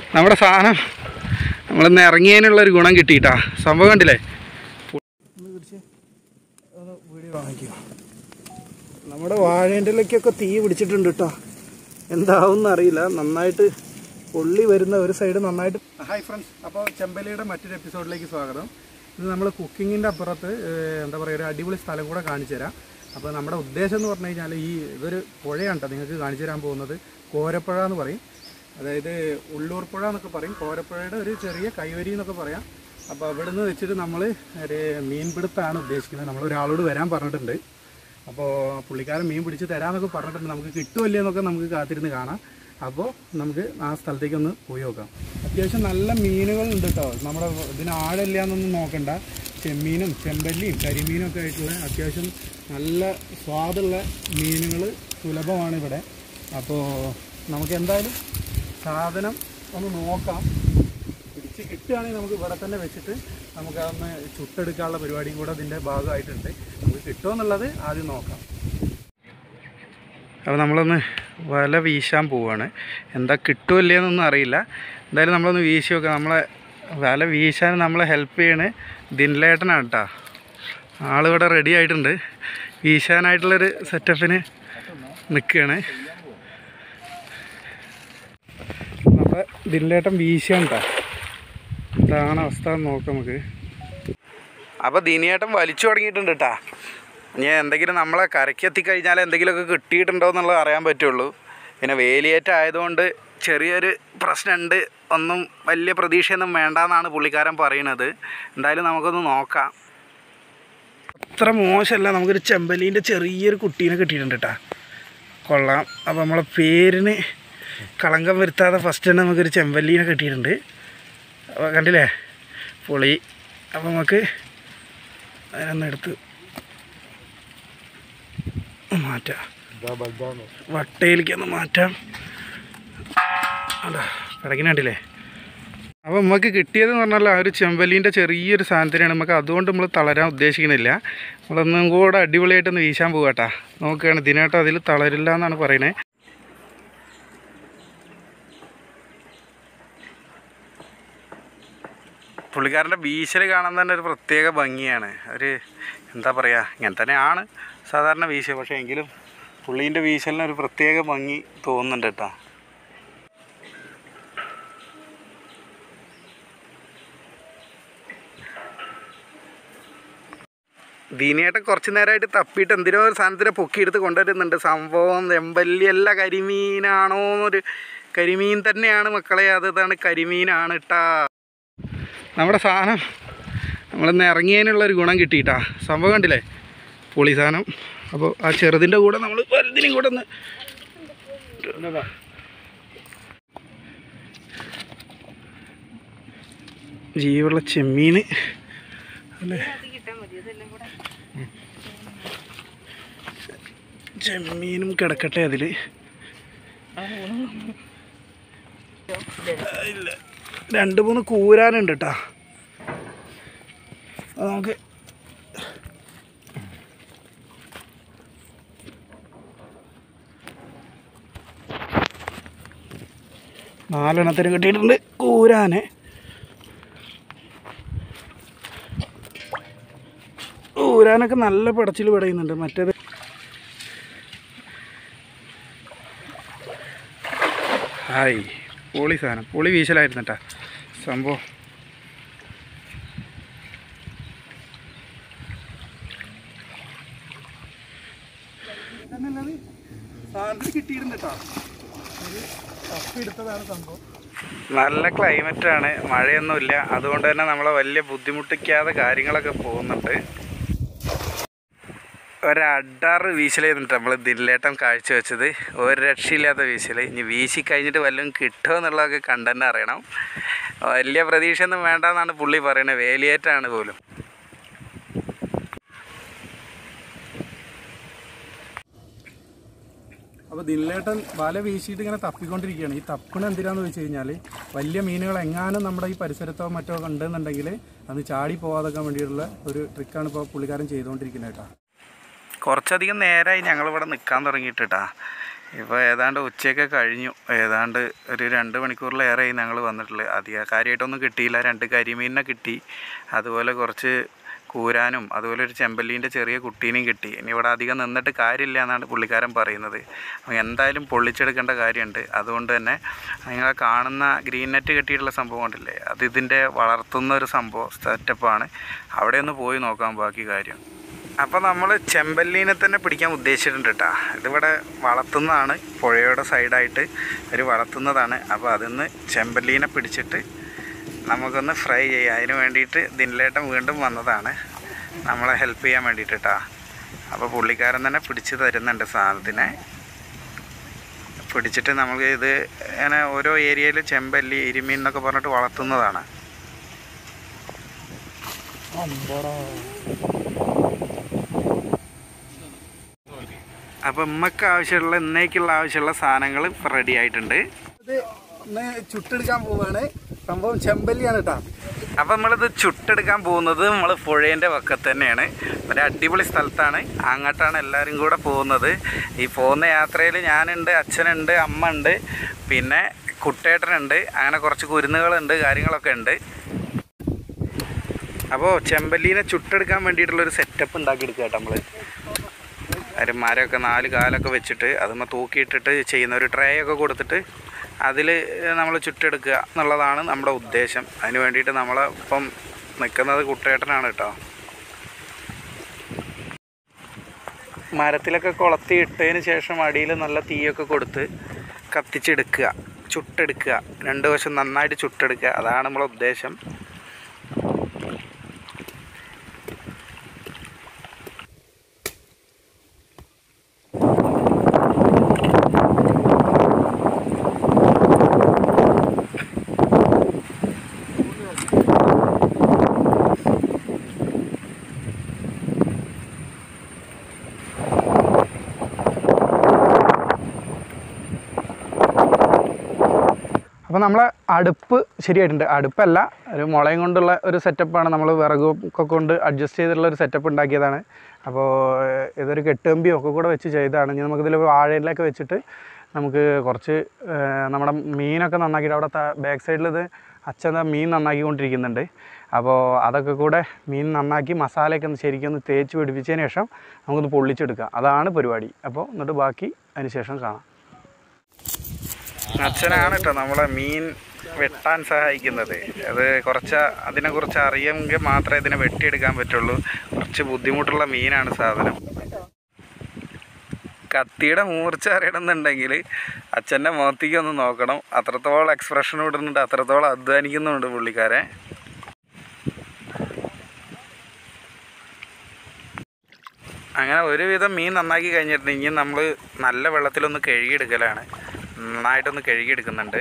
നമ്മുടെ സാധനം നമ്മളിന്ന് ഇറങ്ങിയതിനുള്ള ഒരു ഗുണം കിട്ടിയിട്ടാ സംഭവം കണ്ടില്ലേ വീഡിയോ വാങ്ങിക്കുക നമ്മുടെ വാഴേൻ്റെലേക്കൊക്കെ തീ പിടിച്ചിട്ടുണ്ട് കേട്ടോ എന്താവും അറിയില്ല നന്നായിട്ട് പൊള്ളി വരുന്ന ഒരു സൈഡ് നന്നായിട്ട് ഹായ് ഫ്രണ്ട്സ് അപ്പോൾ ചെമ്പലിയുടെ മറ്റൊരു എപ്പിസോഡിലേക്ക് സ്വാഗതം ഇത് നമ്മൾ കുക്കിങ്ങിൻ്റെ അപ്പുറത്ത് ഏഹ്, എന്താ പറയുക ഒരു അടിപൊളി സ്ഥലം കൂടെ കാണിച്ചു തരാം അപ്പോൾ നമ്മുടെ ഉദ്ദേശം എന്ന് പറഞ്ഞു കഴിഞ്ഞാൽ ഈ ഇതൊരു പുഴയാണ് കേട്ടോ നിങ്ങൾക്ക് കാണിച്ചു തരാൻ പോകുന്നത് കോരപ്പുഴ എന്ന് പറയും അതായത് ഉള്ളൂർ പുഴ എന്നൊക്കെ പറയും കോരപ്പുഴയുടെ ഒരു ചെറിയ കൈവരി എന്നൊക്കെ പറയാം അപ്പോൾ അവിടെ നിന്ന് വെച്ചിട്ട് നമ്മൾ ഒരു മീൻപിടുത്തമാണ് ഉദ്ദേശിക്കുന്നത് നമ്മൾ ഒരാളോട് വരാൻ പറഞ്ഞിട്ടുണ്ട് അപ്പോൾ പുള്ളിക്കാരൻ മീൻ പിടിച്ച് തരാമെന്നൊക്കെ പറഞ്ഞിട്ടുണ്ട് നമുക്ക് കിട്ടുമല്ലേ എന്നൊക്കെ നമുക്ക് കാത്തിരുന്ന് കാണാം അപ്പോൾ നമുക്ക് ആ സ്ഥലത്തേക്ക് ഒന്ന് പോയി നോക്കാം അത്യാവശ്യം നല്ല മീനുകൾ ഉണ്ട് കേട്ടോ നമ്മുടെ ഇതിന് ആഴമില്ല എന്നൊന്നും നോക്കണ്ട ചെമ്മീനും ചെമ്പല്ലിയും കരിമീനും ഒക്കെ ആയിട്ടുള്ള അത്യാവശ്യം നല്ല സ്വാദുള്ള മീനുകൾ സുലഭമാണ് ഇവിടെ അപ്പോൾ നമുക്ക് എന്തായാലും സാധനം ഒന്ന് നോക്കാം പിടിച്ച് കിട്ടുകയാണെങ്കിൽ നമുക്ക് ഇവിടെ തന്നെ വെച്ചിട്ട് നമുക്ക് അതൊന്ന് ചുട്ടെടുക്കാനുള്ള പരിപാടിയും കൂടെ അതിൻ്റെ ഭാഗമായിട്ടുണ്ട് നമുക്ക് കിട്ടുമെന്നുള്ളത് ആദ്യം നോക്കാം അപ്പോൾ നമ്മളൊന്ന് വല വീശാൻ പോവാണ് എന്താ കിട്ടുമല്ലേ എന്നൊന്നും അറിയില്ല എന്തായാലും നമ്മളൊന്ന് വീശി നോക്കാം നമ്മളെ വല വീശാൻ നമ്മളെ ഹെൽപ്പ് ചെയ്യണേ ദിൻലേട്ടനാണ് കേട്ടോ ആളിവിടെ റെഡി ആയിട്ടുണ്ട് വീശാനായിട്ടുള്ളൊരു സെറ്റപ്പിന് നിൽക്കുകയാണ് നമ്മുടെ ദിൻലേട്ടൻ വീശാൻ കേട്ടോ എന്താണ് അവസ്ഥ എന്ന് നോക്കാം നമുക്ക് അപ്പോൾ ദിനിയേട്ടൻ വലിച്ചു തുടങ്ങിയിട്ടുണ്ട് കേട്ടാ ഇനി എന്തെങ്കിലും നമ്മളെ കരയ്ക്ക് എത്തിക്കഴിഞ്ഞാൽ എന്തെങ്കിലുമൊക്കെ കിട്ടിയിട്ടുണ്ടോ എന്നുള്ളത് അറിയാൻ പറ്റുള്ളൂ പിന്നെ വേലിയേറ്റം ആയതുകൊണ്ട് ചെറിയൊരു പ്രശ്നമുണ്ട് ഒന്നും വലിയ പ്രതീക്ഷയൊന്നും വേണ്ടെന്നാണ് പുള്ളിക്കാരൻ പറയണത് എന്തായാലും നമുക്കൊന്ന് നോക്കാം അത്ര മോശമല്ല നമുക്കൊരു ചെമ്പലീൻ്റെ ചെറിയൊരു കുട്ടീനെ കിട്ടിയിട്ടുണ്ട് കേട്ടാ കൊള്ളാം അപ്പോൾ നമ്മളെ പേരിന് കളങ്കം വരുത്താതെ ഫസ്റ്റ് തന്നെ നമുക്കൊരു ചെമ്പല്ലീനെ കിട്ടിയിട്ടുണ്ട് അപ്പോൾ കണ്ടില്ലേ പൊളി അപ്പോൾ നമുക്ക് അതിനൊന്ന് എടുത്ത് മാറ്റാം വട്ടയിലേക്ക് ഒന്ന് മാറ്റാം അതാ പിടകിന് കണ്ടില്ലേ അപ്പോൾ നമുക്ക് കിട്ടിയതെന്ന് പറഞ്ഞാൽ ആ ഒരു ചെമ്പല്ലീൻ്റെ ചെറിയൊരു സാധനത്തിനാണ് നമുക്ക് അതുകൊണ്ട് നമ്മൾ തളരാൻ ഉദ്ദേശിക്കുന്നില്ല നമ്മളൊന്നും കൂടെ അടിപൊളിയായിട്ടൊന്ന് വീശാൻ പോകാട്ടാ നോക്കുകയാണ് ഇതിനായിട്ട് അതിൽ തളരില്ല എന്നാണ് പറയണേ പുള്ളിക്കാരൻ്റെ വീശൽ കാണാൻ തന്നെ ഒരു പ്രത്യേക ഭംഗിയാണ് ഒരു എന്താ പറയുക ഇങ്ങനെ തന്നെയാണ് സാധാരണ വീശൽ പക്ഷേ എങ്കിലും പുള്ളീൻ്റെ വീശലിന് ഒരു പ്രത്യേക ഭംഗി തോന്നുന്നുണ്ട് കേട്ടോ ദീനിയായിട്ട് കുറച്ച് നേരമായിട്ട് തപ്പിയിട്ട് എന്തിനോ ഒരു സാധനത്തിനെ പൊക്കിയെടുത്ത് കൊണ്ടുവരുന്നുണ്ട് സംഭവം എമ്പല്ലി അല്ല കരിമീനാണോ എന്നൊരു കരിമീൻ തന്നെയാണ് മക്കളെ അത് ഇതാണ് കരിമീനാണ് കേട്ടാ നമ്മുടെ സാധനം നമ്മളിന്ന് ഇറങ്ങിയതിനുള്ള ഒരു ഗുണം കിട്ടിയിട്ടാ സംഭവം കണ്ടില്ലേ പൊളി സാധനം അപ്പോൾ ആ ചെറുതിൻ്റെ കൂടെ നമ്മൾ വലുതിനും കൂടെ ഒന്ന് ജീവുള്ള ചെമ്മീൻ അല്ലേ ചെമ്മീനും കിടക്കട്ടെ അതിൽ ഇല്ല രണ്ട് മൂന്ന് കൂരാനുണ്ട് കേട്ടാ അത് നമുക്ക് നാലെണ്ണത്തിന് കിട്ടിയിട്ടുണ്ട് കൂരാന് ഊരാനൊക്കെ നല്ല പിടച്ചിൽ പിടയുന്നുണ്ട് മറ്റേത് ഹായ് പൊളി സാധനം പൊളി വീശലായിരുന്നു കേട്ടാ സംഭവം നല്ല ക്ലൈമറ്റാണ് മഴയൊന്നുമില്ല അതുകൊണ്ട് തന്നെ നമ്മളെ വലിയ ബുദ്ധിമുട്ടിക്കാതെ കാര്യങ്ങളൊക്കെ പോകുന്നുണ്ട് ഒരഡാറ് വീശലായിരുന്നു നമ്മൾ ദില്ലേട്ടം കാഴ്ച വെച്ചത് ഒരു രക്ഷയില്ലാത്ത വീശൽ ഇനി വീശി കഴിഞ്ഞിട്ട് വല്ലതും കിട്ടുമോ എന്നുള്ളതൊക്കെ കണ്ടന്നെ അറിയണം വലിയ പ്രതീക്ഷയൊന്നും വേണ്ടെന്നാണ് പുള്ളി പറയുന്നത് വേലിയേറ്റാണ് പോലും അപ്പോൾ ദില്ലേട്ടൻ വല വീശിയിട്ട് ഇങ്ങനെ തപ്പിക്കൊണ്ടിരിക്കുകയാണ് ഈ തപ്പണ എന്തിനാന്ന് വെച്ച് കഴിഞ്ഞാൽ വലിയ മീനുകൾ എങ്ങാനും നമ്മുടെ ഈ പരിസരത്തോ മറ്റോ ഉണ്ടെന്നുണ്ടെങ്കിൽ അത് ചാടി പോവാതൊക്കെ വേണ്ടിയിട്ടുള്ള ഒരു ട്രിക്കാണ് ഇപ്പോൾ പുള്ളിക്കാരൻ ചെയ്തുകൊണ്ടിരിക്കുന്നത് കേട്ടോ കുറച്ചധികം നേരമായി ഞങ്ങളിവിടെ നിൽക്കാൻ തുടങ്ങിയിട്ടാ ഇപ്പോൾ ഏതാണ്ട് ഉച്ചയൊക്കെ കഴിഞ്ഞു ഏതാണ്ട് ഒരു രണ്ട് മണിക്കൂറിലേറെയായി ഞങ്ങൾ വന്നിട്ടുള്ളത് അധികം കാര്യമായിട്ടൊന്നും കിട്ടിയില്ല രണ്ട് കരിമീനിനെ കിട്ടി അതുപോലെ കുറച്ച് കൂരാനും അതുപോലെ ഒരു ചെമ്പല്ലീൻ്റെ ചെറിയ കുട്ടീനെയും കിട്ടി ഇനി ഇവിടെ അധികം നിന്നിട്ട് കാര്യമില്ല എന്നാണ് പുള്ളിക്കാരൻ പറയുന്നത് അപ്പോൾ എന്തായാലും പൊള്ളിച്ചെടുക്കേണ്ട കാര്യമുണ്ട് അതുകൊണ്ട് തന്നെ നിങ്ങൾ കാണുന്ന ഗ്രീൻ നെറ്റ് കെട്ടിയിട്ടുള്ള സംഭവം കണ്ടില്ലേ അത് ഇതിൻ്റെ വളർത്തുന്ന ഒരു സംഭവം സെറ്റപ്പാണ് അവിടെ ഒന്ന് പോയി നോക്കാം ബാക്കി കാര്യം അപ്പോൾ നമ്മൾ ചെമ്പല്ലീനെ തന്നെ പിടിക്കാൻ ഉദ്ദേശിച്ചിട്ടുണ്ട് കേട്ടോ ഇതിവിടെ വളർത്തുന്നതാണ് പുഴയുടെ സൈഡായിട്ട് ഒരു വളർത്തുന്നതാണ് അപ്പോൾ അതിന്ന് ചെമ്പല്ലീനെ പിടിച്ചിട്ട് നമുക്കൊന്ന് ഫ്രൈ ചെയ്യാം അതിന് വേണ്ടിയിട്ട് ദിനിലേട്ടൻ വീണ്ടും വന്നതാണ് നമ്മളെ ഹെൽപ്പ് ചെയ്യാൻ വേണ്ടിയിട്ട് കേട്ടോ അപ്പോൾ പുള്ളിക്കാരൻ തന്നെ പിടിച്ച് തരുന്നുണ്ട് സാധനത്തിനെ പിടിച്ചിട്ട് നമുക്ക് ഇത് ഇങ്ങനെ ഓരോ ഏരിയയിൽ ചെമ്പല്ലി ഇരുമീൻ എന്നൊക്കെ പറഞ്ഞിട്ട് വളർത്തുന്നതാണ് അപ്പോൾ ഉമ്മക്ക് ആവശ്യമുള്ള ഇന്നേക്കുള്ള ആവശ്യമുള്ള സാധനങ്ങൾ റെഡി ആയിട്ടുണ്ട് ഇത് ഒന്ന് ചുട്ടെടുക്കാൻ പോവാണ് സംഭവം ചെമ്പല്ലിയാണ് കേട്ടോ അപ്പം നമ്മളിത് ചുട്ടെടുക്കാൻ പോകുന്നത് നമ്മൾ പുഴേൻ്റെ വക്കത്ത് തന്നെയാണ് ഒരു അടിപൊളി സ്ഥലത്താണ് അങ്ങോട്ടാണ് എല്ലാവരും കൂടെ പോകുന്നത് ഈ പോകുന്ന യാത്രയിൽ ഞാനുണ്ട് അച്ഛനുണ്ട് അമ്മ ഉണ്ട് പിന്നെ കുട്ടേട്ടനുണ്ട് അങ്ങനെ കുറച്ച് കുരുന്നുകളുണ്ട് കാര്യങ്ങളൊക്കെ ഉണ്ട് അപ്പോൾ ചെമ്പല്ലീനെ ചുട്ടെടുക്കാൻ വേണ്ടിയിട്ടുള്ളൊരു സെറ്റപ്പ് ഉണ്ടാക്കിയെടുക്കുക കേട്ടോ നമ്മൾ ഒരു മരമൊക്കെ നാല് കാലൊക്കെ വെച്ചിട്ട് അതുമ്മ തൂക്കിയിട്ടിട്ട് ചെയ്യുന്ന ഒരു ട്രേ ഒക്കെ കൊടുത്തിട്ട് അതിൽ നമ്മൾ ചുട്ടെടുക്കുക എന്നുള്ളതാണ് നമ്മുടെ ഉദ്ദേശം അതിന് വേണ്ടിയിട്ട് നമ്മൾ ഇപ്പം നിൽക്കുന്നത് കുട്ടേട്ടനാണ് കേട്ടോ മരത്തിലൊക്കെ കൊളത്തി ഇട്ടതിന് ശേഷം അടിയിൽ നല്ല തീയൊക്കെ കൊടുത്ത് കത്തിച്ചെടുക്കുക ചുട്ടെടുക്കുക രണ്ട് വശം നന്നായിട്ട് ചുട്ടെടുക്കുക അതാണ് നമ്മളെ ഉദ്ദേശം അപ്പോൾ നമ്മളെ അടുപ്പ് ശരിയായിട്ടുണ്ട് അടുപ്പല്ല ഒരു മുളയും കൊണ്ടുള്ള ഒരു സെറ്റപ്പാണ് നമ്മൾ വിറകൊക്കെ കൊണ്ട് അഡ്ജസ്റ്റ് ചെയ്തിട്ടുള്ള ഒരു സെറ്റപ്പ് ഉണ്ടാക്കിയതാണ് അപ്പോൾ ഏഹ്, ഇതൊരു കെട്ടുകമ്പിയും ഒക്കെ കൂടെ വെച്ച് ചെയ്തതാണ് ഇനി നമുക്കിതിൽ വാഴയിലൊക്കെ വെച്ചിട്ട് നമുക്ക് കുറച്ച് ഏഹ്, നമ്മുടെ മീനൊക്കെ നന്നാക്കിയിട്ട് അവിടെ ബാക്ക് സൈഡിൽ ഇത് അച്ഛൻ ദാ മീൻ നന്നാക്കിക്കൊണ്ടിരിക്കുന്നുണ്ട് അപ്പോൾ അതൊക്കെ കൂടെ മീൻ നന്നാക്കി മസാലയൊക്കെ ഒന്ന് ശരിക്കും ഒന്ന് തേച്ച് പിടിപ്പിച്ചതിന് ശേഷം നമുക്കൊന്ന് പൊള്ളിച്ചെടുക്കാം അതാണ് പരിപാടി അപ്പോൾ എന്നിട്ട് ബാക്കി അതിന് ശേഷം കാണാം അച്ഛനാണ് കേട്ടോ നമ്മളെ മീൻ വെട്ടാൻ സഹായിക്കുന്നത് അത് കുറച്ച് അതിനെക്കുറിച്ച് അറിയുമെങ്കിൽ മാത്രമേ ഇതിനെ വെട്ടിയെടുക്കാൻ പറ്റുള്ളൂ കുറച്ച് ബുദ്ധിമുട്ടുള്ള മീനാണ് സാധനം കത്തിയുടെ മൂർച്ച അറിയണമെന്നുണ്ടെങ്കിൽ അച്ഛൻ്റെ മുഖത്തേക്ക് ഒന്ന് നോക്കണം അത്രത്തോളം എക്സ്പ്രഷൻ ഇടുന്നുണ്ട് അത്രത്തോളം അധ്വാനിക്കുന്നുണ്ട് പുള്ളിക്കാരെ അങ്ങനെ ഒരുവിധം മീൻ നന്നാക്കി കഴിഞ്ഞിട്ടുണ്ടെങ്കിൽ നമ്മൾ നല്ല വെള്ളത്തിലൊന്ന് കഴുകിയെടുക്കലാണ് നന്നായിട്ടൊന്ന് കഴുകിയെടുക്കുന്നുണ്ട്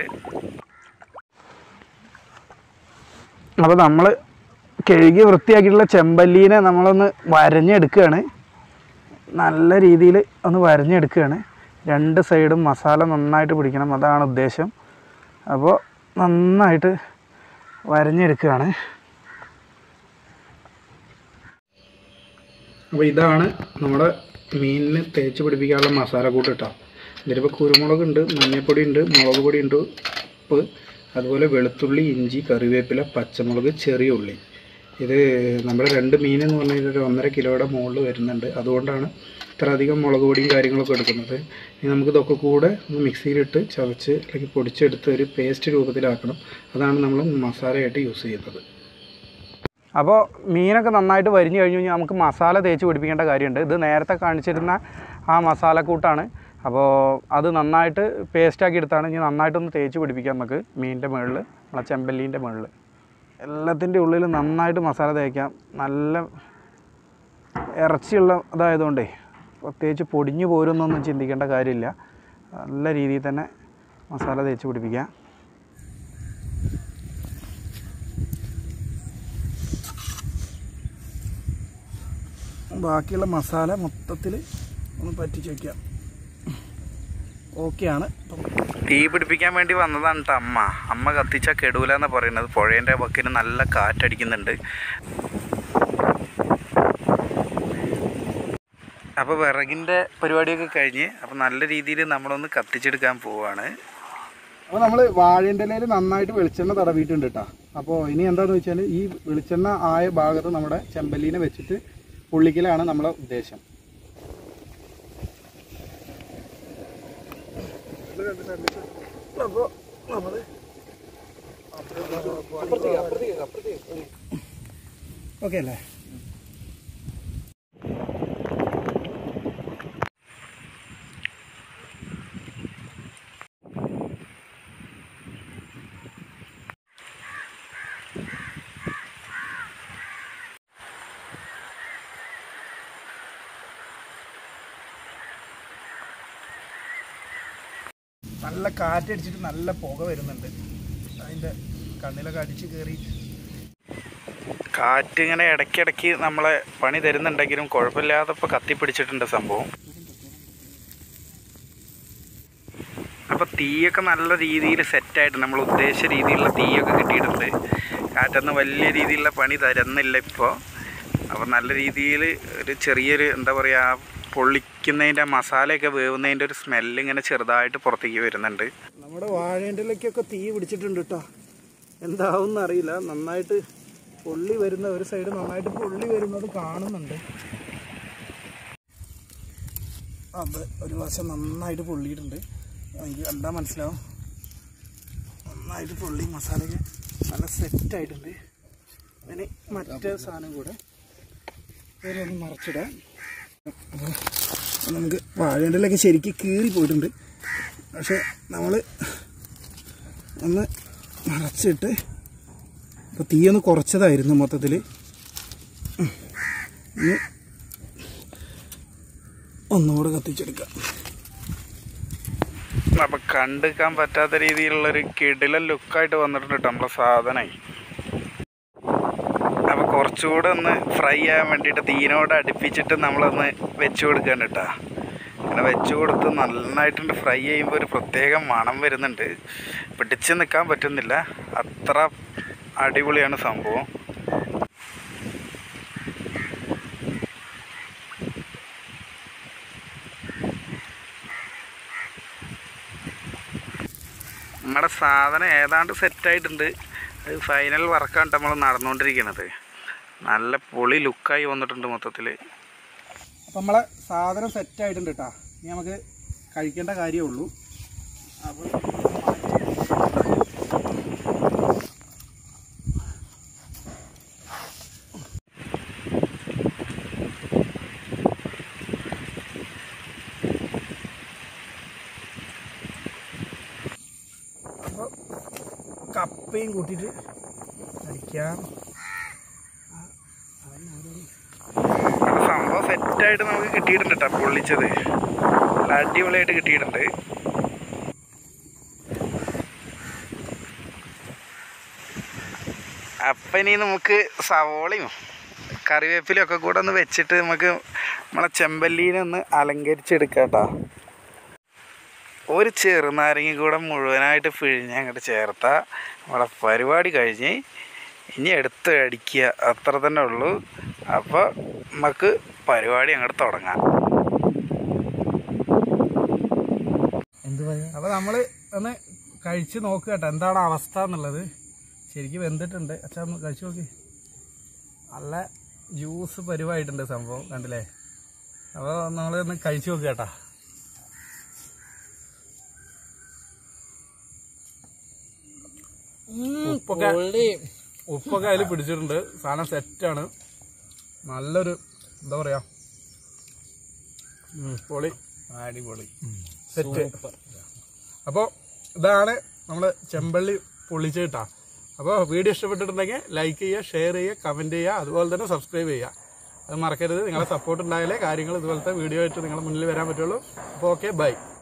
അപ്പോൾ നമ്മൾ കഴുകി വൃത്തിയാക്കിയിട്ടുള്ള ചെമ്പല്ലീനെ നമ്മളൊന്ന് വരഞ്ഞെടുക്കുകയാണ് നല്ല രീതിയിൽ ഒന്ന് വരഞ്ഞെടുക്കുകയാണ് രണ്ട് സൈഡും മസാല നന്നായിട്ട് പിടിക്കണം അതാണ് ഉദ്ദേശം അപ്പോൾ നന്നായിട്ട് വരഞ്ഞെടുക്കുകയാണ് അപ്പോൾ ഇതാണ് നമ്മുടെ മീനിന് തേച്ച് പിടിപ്പിക്കാനുള്ള മസാല കൂട്ട് കേട്ടോ ഇതിലിപ്പോൾ കുരുമുളകുണ്ട് മഞ്ഞൾപ്പൊടി ഉണ്ട് മുളക് പൊടി ഉണ്ട് ഉപ്പ് അതുപോലെ വെളുത്തുള്ളി ഇഞ്ചി കറിവേപ്പില പച്ചമുളക് ചെറിയ ഉള്ളി ഇത് നമ്മുടെ രണ്ട് മീൻ എന്ന് പറഞ്ഞാൽ ഒരു ഒന്നര കിലോയുടെ മുകളിൽ വരുന്നുണ്ട് അതുകൊണ്ടാണ് ഇത്ര അധികം മുളക് പൊടിയും കാര്യങ്ങളൊക്കെ എടുക്കുന്നത് ഇനി നമുക്ക് ഇതൊക്കെ കൂടെ ഒന്ന് മിക്സിയിലിട്ട് ചതച്ച് അല്ലെങ്കിൽ പൊടിച്ചെടുത്ത് ഒരു പേസ്റ്റ് രൂപത്തിലാക്കണം അതാണ് നമ്മൾ മസാലയായിട്ട് യൂസ് ചെയ്യുന്നത് അപ്പോൾ മീനൊക്കെ നന്നായിട്ട് വരിഞ്ഞു കഴിഞ്ഞ് കഴിഞ്ഞാൽ നമുക്ക് മസാല തേച്ച് പിടിപ്പിക്കേണ്ട കാര്യമുണ്ട് ഇത് നേരത്തെ കാണിച്ചിരുന്ന ആ മസാലക്കൂട്ടാണ് അപ്പോൾ അത് നന്നായിട്ട് പേസ്റ്റാക്കി എടുത്താണ് ഇനി നന്നായിട്ടൊന്ന് തേച്ച് പിടിപ്പിക്കാം നമുക്ക് മീനിൻ്റെ മുകളിൽ നമ്മളെ ചെമ്പല്ലീൻ്റെ മുകളിൽ എല്ലാത്തിൻ്റെ ഉള്ളിൽ നന്നായിട്ട് മസാല തേക്കാം നല്ല ഇറച്ചിയുള്ള ഇതായതുകൊണ്ടേ പ്രത്യേകിച്ച് പൊടിഞ്ഞു പോരുന്നൊന്നും ചിന്തിക്കേണ്ട കാര്യമില്ല നല്ല രീതിയിൽ തന്നെ മസാല തേച്ച് പിടിപ്പിക്കാം ബാക്കിയുള്ള മസാല മൊത്തത്തിൽ ഒന്ന് പറ്റിച്ച് വയ്ക്കാം ഓക്കെയാണ് അപ്പം തീ പിടിപ്പിക്കാൻ വേണ്ടി വന്നതാണ് കേട്ടോ അമ്മ അമ്മ കത്തിച്ചാൽ കെടൂല എന്ന് പറയുന്നത് പുഴേൻ്റെ വക്കിന് നല്ല കാറ്റടിക്കുന്നുണ്ട് അപ്പോൾ വിറകിൻ്റെ പരിപാടിയൊക്കെ കഴിഞ്ഞ് അപ്പോൾ നല്ല രീതിയിൽ നമ്മളൊന്ന് കത്തിച്ചെടുക്കാൻ പോവാണ് അപ്പോൾ നമ്മൾ വാഴേൻ്റെ ഇലയിൽ നന്നായിട്ട് വെളിച്ചെണ്ണ തടവിയിട്ടുണ്ട് കേട്ടോ അപ്പോൾ ഇനി എന്താണെന്ന് വെച്ചാൽ ഈ വെളിച്ചെണ്ണ ആയ ഭാഗത്ത് നമ്മുടെ ചെമ്പല്ലീനെ വെച്ചിട്ട് പുള്ളിക്കലാണ് നമ്മളെ ഉദ്ദേശം അപ്പോൾ നമ്മൾ ഓക്കെ അല്ലേ നല്ല കാറ്റടിച്ചിട്ട് നല്ല പുക വരുന്നുണ്ട് അതിൻ്റെ കണ്ണിലൊക്കെ അടിച്ച് കയറി കാറ്റ് ഇങ്ങനെ ഇടയ്ക്കിടയ്ക്ക് നമ്മളെ പണി തരുന്നുണ്ടെങ്കിലും കുഴപ്പമില്ലാതെ ഇപ്പോൾ കത്തിപ്പിടിച്ചിട്ടുണ്ട് സംഭവം അപ്പോൾ തീയൊക്കെ നല്ല രീതിയിൽ സെറ്റായിട്ട് നമ്മൾ ഉദ്ദേശിച്ച രീതിയിലുള്ള തീയൊക്കെ കിട്ടിയിട്ടുണ്ട് കാറ്റൊന്നും വലിയ രീതിയിലുള്ള പണി തരുന്നില്ല ഇപ്പോൾ അപ്പോൾ നല്ല രീതിയിൽ ഒരു ചെറിയൊരു എന്താ പറയുക പൊള്ളിക്കുന്നതിൻ്റെ മസാലയൊക്കെ വേവുന്നതിൻ്റെ ഒരു സ്മെല്ല് ഇങ്ങനെ ചെറുതായിട്ട് പുറത്തേക്ക് വരുന്നുണ്ട് നമ്മുടെ വാഴേൻ്റെലേക്കൊക്കെ തീ പിടിച്ചിട്ടുണ്ട് കേട്ടോ എന്താവും അറിയില്ല നന്നായിട്ട് പൊള്ളി വരുന്ന ഒരു സൈഡ് നന്നായിട്ട് പൊള്ളി വരുന്നത് കാണുന്നുണ്ട് അത് ഒരു വശം നന്നായിട്ട് പൊള്ളിയിട്ടുണ്ട് എനിക്ക് കണ്ടാൽ മനസ്സിലാവും നന്നായിട്ട് പൊള്ളി മസാലയൊക്കെ നല്ല സെറ്റായിട്ടുണ്ട് അതിന് മറ്റേ സാധനം കൂടെ വേറെ ഒന്ന് മറച്ചിടാം അപ്പോൾ നമുക്ക് വാഴേണ്ടലൊക്കെ ശരിക്കും കീറി പോയിട്ടുണ്ട് പക്ഷെ നമ്മൾ ഒന്ന് മറച്ചിട്ട് ഇപ്പോൾ തീയൊന്ന് കുറച്ചതായിരുന്നു മൊത്തത്തിൽ ഇനി ഒന്നുകൂടെ കത്തിച്ചെടുക്കാം അപ്പം കണ്ടെടുക്കാൻ പറ്റാത്ത രീതിയിലുള്ളൊരു കിടിലൻ ലുക്കായിട്ട് വന്നിട്ടുണ്ട് കേട്ടോ നമ്മളെ സാധനമായി അപ്പോൾ കുറച്ചുകൂടെ ഒന്ന് ഫ്രൈ ആകാൻ വേണ്ടിയിട്ട് തീനോട് അടുപ്പിച്ചിട്ട് നമ്മളൊന്ന് വെച്ച് കൊടുക്കാൻ കേട്ടോ അങ്ങനെ വെച്ച് കൊടുത്ത് നന്നായിട്ടുണ്ട് ഫ്രൈ ചെയ്യുമ്പോൾ ഒരു പ്രത്യേക മണം വരുന്നുണ്ട് പിടിച്ച് നിൽക്കാൻ പറ്റുന്നില്ല അത്ര അടിപൊളിയാണ് സംഭവം നമ്മുടെ സാധനം ഏതാണ്ട് സെറ്റായിട്ടുണ്ട് അത് ഫൈനൽ വർക്കാണ് നമ്മൾ നടന്നുകൊണ്ടിരിക്കുന്നത് നല്ല പൊളി ലുക്കായി വന്നിട്ടുണ്ട് മൊത്തത്തിൽ അപ്പം നമ്മളെ സാധനം സെറ്റായിട്ടുണ്ട് കേട്ടോ ഇനി നമുക്ക് കഴിക്കേണ്ട കാര്യമേ ഉള്ളൂ അപ്പോൾ അപ്പോൾ കപ്പയും കൂട്ടിയിട്ട് കഴിക്കാം അപ്പോൾ സംഭവം സെറ്റായിട്ട് നമുക്ക് കിട്ടിയിട്ടുണ്ട് കേട്ടോ പൊള്ളിച്ചത് നല്ല അടിപൊളിയായിട്ട് കിട്ടിയിട്ടുണ്ട് അപ്പം ഇനി നമുക്ക് സവോളയും കറിവേപ്പിലയും ഒക്കെ കൂടെ ഒന്ന് വെച്ചിട്ട് നമുക്ക് നമ്മളെ ചെമ്പല്ലീനെ ഒന്ന് അലങ്കരിച്ചെടുക്കാം കേട്ടോ ഒരു ചെറുനാരങ്ങ കൂടെ മുഴുവനായിട്ട് പിഴിഞ്ഞ് അങ്ങോട്ട് ചേർത്താൽ നമ്മളെ പരിപാടി കഴിഞ്ഞ് ഇനി എടുത്ത് അടിക്കുക അത്ര തന്നെ ഉള്ളൂ അപ്പോൾ നമുക്ക് പരിപാടി അങ്ങോട്ട് തുടങ്ങാം അപ്പോൾ നമ്മൾ ഒന്ന് കഴിച്ച് നോക്കുക കേട്ടോ എന്താണ് അവസ്ഥ എന്നുള്ളത് ശരിക്കും വെന്തിട്ടുണ്ട് അച്ഛാ ഒന്ന് കഴിച്ചു നോക്കി നല്ല ജ്യൂസ് പരിവായിട്ടുണ്ട് സംഭവം കണ്ടില്ലേ അപ്പോൾ നമ്മൾ ഒന്ന് കഴിച്ചു നോക്കുക കേട്ടാ ഉപ്പൊക്കെ ഉപ്പൊക്കെ അതിൽ പിടിച്ചിട്ടുണ്ട് സാധനം സെറ്റാണ് നല്ലൊരു എന്താ പറയാ ഉം, പൊളി അടിപൊളി സെറ്റ് അപ്പോൾ ഇതാണ് നമ്മൾ ചെമ്പള്ളി പൊള്ളിച്ച് കിട്ടാ അപ്പോൾ വീഡിയോ ഇഷ്ടപ്പെട്ടിട്ടുണ്ടെങ്കിൽ ലൈക്ക് ചെയ്യുക ഷെയർ ചെയ്യുക കമൻറ്റ് ചെയ്യുക അതുപോലെ തന്നെ സബ്സ്ക്രൈബ് ചെയ്യുക അത് മറക്കരുത് നിങ്ങളെ സപ്പോർട്ട് ഉണ്ടായാലേ കാര്യങ്ങൾ ഇതുപോലത്തെ വീഡിയോ ആയിട്ട് നിങ്ങളുടെ മുന്നിൽ വരാൻ പറ്റുള്ളൂ അപ്പോൾ ഓക്കെ ബൈ